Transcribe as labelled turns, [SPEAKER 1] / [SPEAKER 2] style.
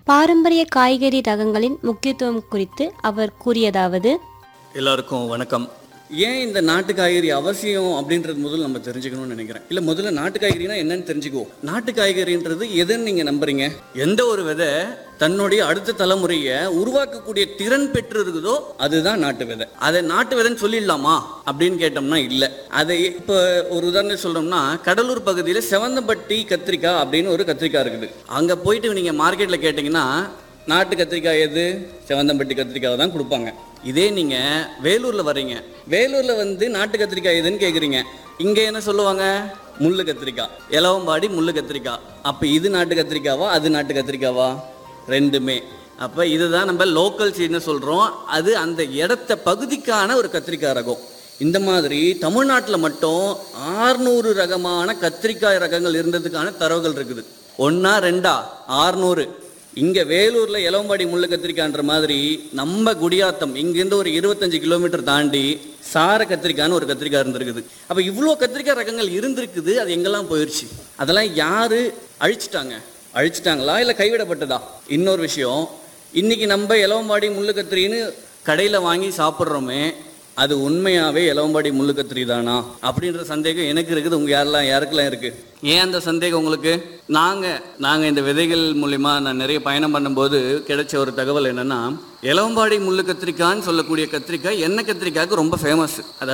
[SPEAKER 1] பாரம்பரிய காய்கறி ரகங்களின் முக்கியத்துவம் குறித்து அவர் கூறியதாவது
[SPEAKER 2] எல்லாருக்கும் வணக்கம் ஏன் இந்த நாட்டு காய்கறி அவசியம் அப்படின்றது முதல்ல நம்ம தெரிஞ்சுக்கணும்னு நினைக்கிறேன் இல்ல முதல்ல நாட்டு காய்கறினா என்னன்னு தெரிஞ்சுக்குவோம் நாட்டு காய்கறின்றது எதுன்னு நீங்க நம்புறீங்க எந்த ஒரு விதை தன்னுடைய அடுத்த தலைமுறையை உருவாக்கக்கூடிய திறன் பெற்று இருக்குதோ அதுதான் நாட்டு விதை அதை நாட்டு விதைன்னு சொல்லிடலாமா அப்படின்னு கேட்டோம்னா இல்ல அதை இப்போ ஒரு உதாரணம் சொல்றோம்னா கடலூர் பகுதியில் செவந்தம்பட்டி கத்திரிக்காய் அப்படின்னு ஒரு கத்திரிக்காய் இருக்குது அங்க போயிட்டு நீங்க மார்க்கெட்ல கேட்டீங்கன்னா நாட்டு கத்திரிக்காய் எது செவந்தம்பட்டி கத்திரிக்காய் தான் கொடுப்பாங்க இதே நீங்க வேலூர்ல வர்றீங்க வேலூர்ல வந்து நாட்டு கத்திரிக்காய் எதுன்னு கேக்குறீங்க இங்க என்ன சொல்லுவாங்க முள்ளு கத்திரிக்காய் இலவம்பாடி முள்ளு கத்திரிக்காய் அப்ப இது நாட்டு கத்திரிக்காவா அது நாட்டு கத்திரிக்காவா ரெண்டுமே அப்ப இதுதான் நம்ம லோக்கல் சீட்னு சொல்றோம் அது அந்த இடத்த பகுதிக்கான ஒரு கத்திரிக்காய் ரகம் இந்த மாதிரி தமிழ்நாட்டில் மட்டும் ஆறுநூறு ரகமான கத்திரிக்காய் ரகங்கள் இருந்ததுக்கான தரவுகள் இருக்குது ஒன்றா ரெண்டா ஆறுநூறு இங்கே வேலூரில் இளவம்பாடி முள்ளு கத்திரிக்காய்ன்ற மாதிரி நம்ம குடியாத்தம் இங்கேருந்து ஒரு இருபத்தஞ்சு கிலோமீட்டர் தாண்டி சார கத்திரிக்காய்னு ஒரு கத்திரிக்காய் இருந்திருக்குது அப்போ இவ்வளோ கத்திரிக்காய் ரகங்கள் இருந்திருக்குது அது எங்கெல்லாம் போயிடுச்சு அதெல்லாம் யாரு அழிச்சிட்டாங்க அழிச்சிட்டாங்களா இல்லை கைவிடப்பட்டதா இன்னொரு விஷயம் இன்னைக்கு நம்ம இளவம்பாடி முள்ளு கத்திரின்னு கடையில் வாங்கி சாப்பிட்றோமே அது உண்மையாவே இளவம்பாடி முள்ளு கத்திரி தானா அப்படின்ற சந்தேகம் எனக்கு இருக்குது உங்க யாரெல்லாம் யாருக்கெல்லாம் இருக்கு ஏன் அந்த சந்தேகம் உங்களுக்கு நாங்க நாங்க இந்த விதைகள் மூலியமா நான் நிறைய பயணம் பண்ணும்போது கிடைச்ச ஒரு தகவல் என்னன்னா இளவம்பாடி முள்ளு கத்திரிக்காய்ன்னு சொல்லக்கூடிய கத்திரிக்காய் எண்ணெய் கத்திரிக்காய்க்கு ரொம்ப ஃபேமஸ்